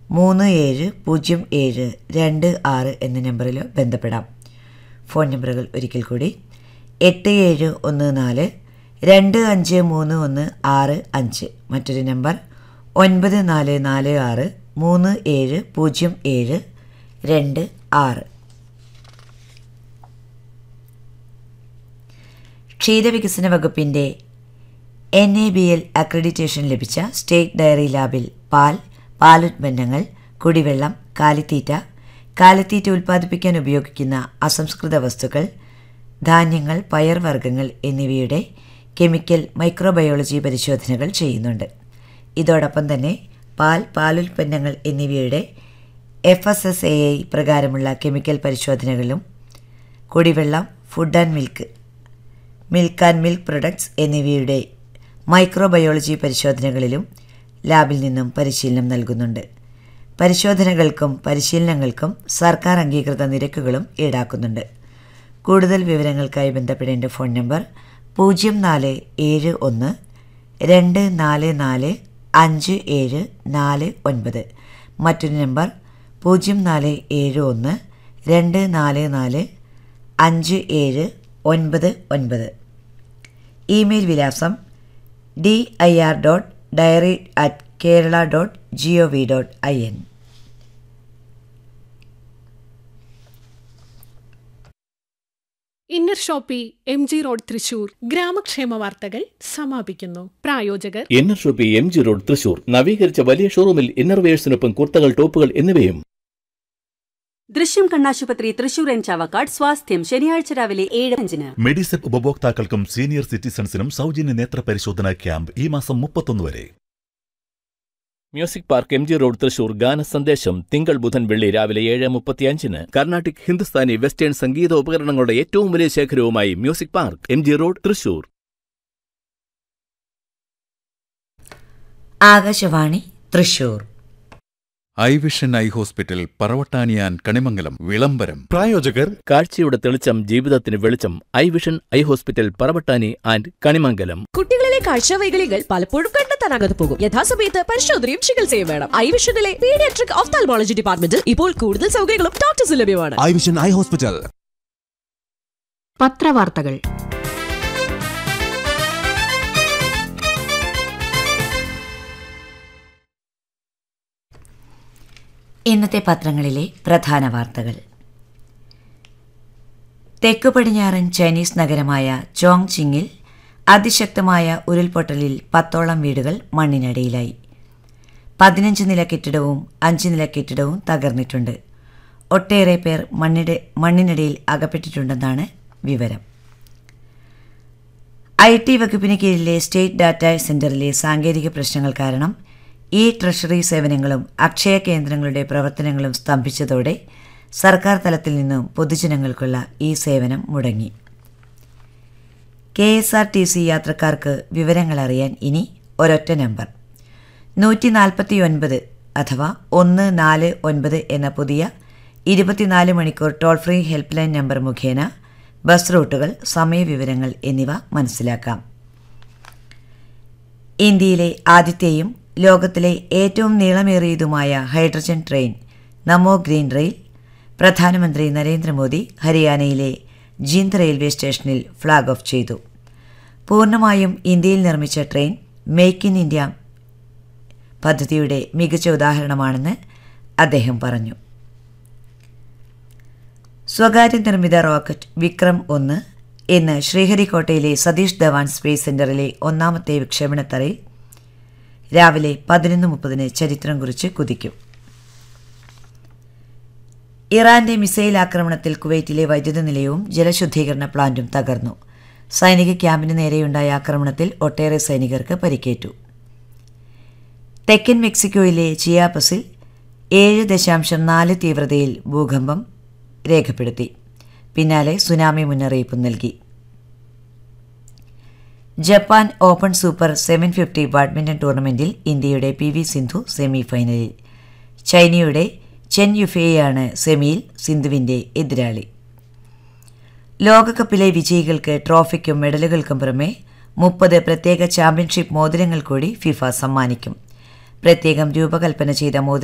മൂന്ന് ഏഴ് പൂജ്യം ഏഴ് രണ്ട് ആറ് എന്ന നമ്പറിലോ ബന്ധപ്പെടാം ഫോൺ നമ്പറുകൾ ഒരിക്കൽ കൂടി എട്ട് ഏഴ് ഒന്ന് നാല് രണ്ട് അഞ്ച് മൂന്ന് ഒന്ന് ആറ് അഞ്ച് മറ്റൊരു നമ്പർ ഒൻപത് നാല് നാല് ആറ് മൂന്ന് ഏഴ് പൂജ്യം ഏഴ് രണ്ട് ആറ് ക്ഷീരവികസന വകുപ്പിൻ്റെ N A B L accreditation ലഭിച്ച സ്റ്റേറ്റ് ഡയറി ലാബിൽ പാൽ പാലുത്പന്നങ്ങൾ കുടിവെള്ളം കാലിത്തീറ്റ കാലിത്തീറ്റ ഉൽപ്പാദിപ്പിക്കാൻ ഉപയോഗിക്കുന്ന അസംസ്കൃത വസ്തുക്കൾ ധാന്യങ്ങൾ പയർവർഗ്ഗങ്ങൾ എന്നിവയുടെ കെമിക്കൽ മൈക്രോബയോളജി പരിശോധനകൾ ചെയ്യുന്നുണ്ട് ഇതോടൊപ്പം തന്നെ പാൽ പാലുൽപ്പന്നങ്ങൾ എന്നിവയുടെ F S S A I പ്രകാരമുള്ള കെമിക്കൽ പരിശോധനകളും കുടിവെള്ളം food and milk milk and milk products എന്നിവയുടെ മൈക്രോബയോളജി പരിശോധനകളിലും ലാബിൽ നിന്നും പരിശീലനം നൽകുന്നുണ്ട് പരിശോധനകൾക്കും പരിശീലനങ്ങൾക്കും സർക്കാർ അംഗീകൃത നിരക്കുകളും ഈടാക്കുന്നുണ്ട് കൂടുതൽ വിവരങ്ങൾക്കായി ബന്ധപ്പെടേണ്ട ഫോൺ നമ്പർ പൂജ്യം നാല് ഏഴ് ഒന്ന് രണ്ട് നാല് നാല് അഞ്ച് ഏഴ് നാല് ഒൻപത് മറ്റൊരു നമ്പർ പൂജ്യം നാല് ഏഴ് ഒന്ന് രണ്ട് നാല് നാല് അഞ്ച് ഏഴ് ഒൻപത് ഒൻപത് ഇമെയിൽ വിലാസം D I R dot dairy at Kerala dot G O V dot I N inner shoppe M G road Thrissur ഗ്രാമക്ഷേമ വാർത്തകൾ സമാപിക്കുന്നു പ്രായോജകർ inner shoppe M G road Thrissur നവീകരിച്ച വലിയ ഷോറൂമിൽ ഇന്നർവേഴ്സിനൊപ്പം കുർത്തകൾ ടോപ്പുകൾ എന്നിവയും ദൃശ്യം കണ്ണാശുപത്രി തൃശൂർ എൻ ചാവക്കാട് സ്വാസ്ഥ്യം ശനിയാഴ്ച രാവിലെ ഏഴ് അഞ്ചിന് മെഡിസെപ്പ് ഉപഭോക്താക്കൾക്കും സീനിയർ സിറ്റിസൺസിനും സൗജന്യ നേത്ര പരിശോധന ക്യാമ്പ് ഈ മാസം മുപ്പത്തൊന്ന് വരെ music park M G road Thrissur ഗാന സന്ദേശം തിങ്കൾ ബുധൻ വെള്ളി രാവിലെ ഏഴ് മുപ്പത്തിയഞ്ചിന് കർണാട്ടിക് ഹിന്ദുസ്ഥാനി വെസ്റ്റേൺ സംഗീത ഉപകരണങ്ങളുടെ ഏറ്റവും വലിയ ശേഖരവുമായി music park M G road Thrissur Akashvani Thrissur eye vision eye hospital പറവട്ടാനിയാൻ കണിമംഗലം വിളംബരം പ്രായോജകർ കാഴ്ചയുടെ തെളിച്ചം ജീവിതത്തിന് വെളിച്ചം eye vision eye hospital Paravattani and Kanimangalam കുട്ടികളിലെ കാഴ്ചവൈകല്യങ്ങൾ പലപ്പോഴും കണ്ടെത്താനാകാതെ പോകും യഥാസമയത്ത് പരിശോധനയും ചികിത്സയും വേണം ഐ വിഷനിലെ പീഡിയാട്രിക് ഓഫ്താൽമോളജി ഡിപ്പാർട്ട്മെന്റിൽ ഇപ്പോൾ കൂടുതൽ സൗകര്യങ്ങളും ഡോക്ടേഴ്സ് ലഭ്യമാണ് ഐ വിഷൻ ഐ ഹോസ്പിറ്റൽ പത്രവാർത്തകൾ ഇന്നത്തെ പത്രങ്ങളിലെ പ്രധാന വാർത്തകൾ തെക്കു പടിഞ്ഞാറൻ ചൈനീസ് നഗരമായ ചോങ് ചിങ്ങിൽ അതിശക്തമായ ഉരുൾപൊട്ടലിൽ പത്തോളം വീടുകൾ മണ്ണിനടിയിലായി പതിനഞ്ച് നില കെട്ടിടവും അഞ്ച് നില കെട്ടിടവും തകർന്നിട്ടുണ്ട് ഒട്ടേറെ പേർ മണ്ണിട മണ്ണിനടിയിൽ അകപ്പെട്ടിട്ടുണ്ടെന്നാണ് വിവരം ഐ ടി വകുപ്പിന് കീഴിലെ സ്റ്റേറ്റ് ഡാറ്റാ സെന്ററിലെ സാങ്കേതിക പ്രശ്നങ്ങൾ കാരണം ഇ ട്രഷറി സേവനങ്ങളും അക്ഷയ കേന്ദ്രങ്ങളുടെ പ്രവർത്തനങ്ങളും സ്തംഭിച്ചതോടെ സർക്കാർ തലത്തിൽ നിന്നും പൊതുജനങ്ങൾക്കുള്ള ഈ സേവനം മുടങ്ങി K S R T C യാത്രക്കാർക്ക് വിവരങ്ങൾ അറിയാൻ ഇനി ഒരൊറ്റ നമ്പർ നൂറ്റി നാൽപ്പത്തി ഒൻപത് അഥവാ ഒന്ന് നാല് ഒൻപത് എന്ന പുതിയ ഇരുപത്തിനാല് മണിക്കൂർ toll free help line number മുഖേന ബസ് റൂട്ടുകൾ സമയവിവരങ്ങൾ എന്നിവ മനസ്സിലാക്കാം ഇന്ത്യയിലെ ആദ്യത്തെയും ലോകത്തിലെ ഏറ്റവും നീളമേറിയതുമായ hydrogen train Namo green rail പ്രധാനമന്ത്രി നരേന്ദ്രമോദി ഹരിയാനയിലെ Jind railway station flag off ചെയ്തു പൂർണ്ണമായും ഇന്ത്യയിൽ നിർമ്മിച്ച ട്രെയിൻ മേക്ക് ഇൻ ഇന്ത്യ പദ്ധതിയുടെ മികച്ച ഉദാഹരണമാണെന്ന് അദ്ദേഹം പറഞ്ഞു സ്വകാര്യ നിർമ്മിത റോക്കറ്റ് വിക്രം ഒന്ന് ഇന്ന് ശ്രീഹരിക്കോട്ടയിലെ സതീഷ് ധവാൻ സ്പേസ് സെന്ററിലെ ഒന്നാമത്തെ വിക്ഷേപണത്തറയിൽ രാവിലെ പതിനൊന്ന് മുപ്പതിന് ചരിത്രം കുറിച്ച് കുതിക്കും ഇറാന്റെ മിസൈൽ ആക്രമണത്തിൽ കുവൈറ്റിലെ വൈദ്യുത നിലയവും ജലശുദ്ധീകരണ പ്ലാന്റും തകർന്നു സൈനിക ക്യാമ്പിന് നേരെയുണ്ടായ ആക്രമണത്തിൽ ഒട്ടേറെ സൈനികർക്ക് പരിക്കേറ്റു തെക്കൻ മെക്സിക്കോയിലെ ചിയാപസിൽ ഏഴ് ദശാംശം നാല് തീവ്രതയിൽ ഭൂകമ്പം രേഖപ്പെടുത്തി പിന്നാലെ സുനാമി മുന്നറിയിപ്പ് നൽകി Japan open super seven fifty badminton ടൂർണമെന്റിൽ ഇന്ത്യയുടെ പി വി സിന്ധു സെമി ഫൈനലിൽ ചൈനയുടെ ചെൻ യുഫേയാണ് സെമിയിൽ സിന്ധുവിന്റെ എതിരാളി ലോകകപ്പിലെ വിജയികൾക്ക് ട്രോഫിക്കും മെഡലുകൾക്കും പുറമെ മുപ്പത് പ്രത്യേക ചാമ്പ്യൻഷിപ്പ് മോതിരങ്ങൾ കൂടി ഫിഫ സമ്മാനിക്കും പ്രത്യേകം രൂപകൽപ്പന ചെയ്ത മോതിരം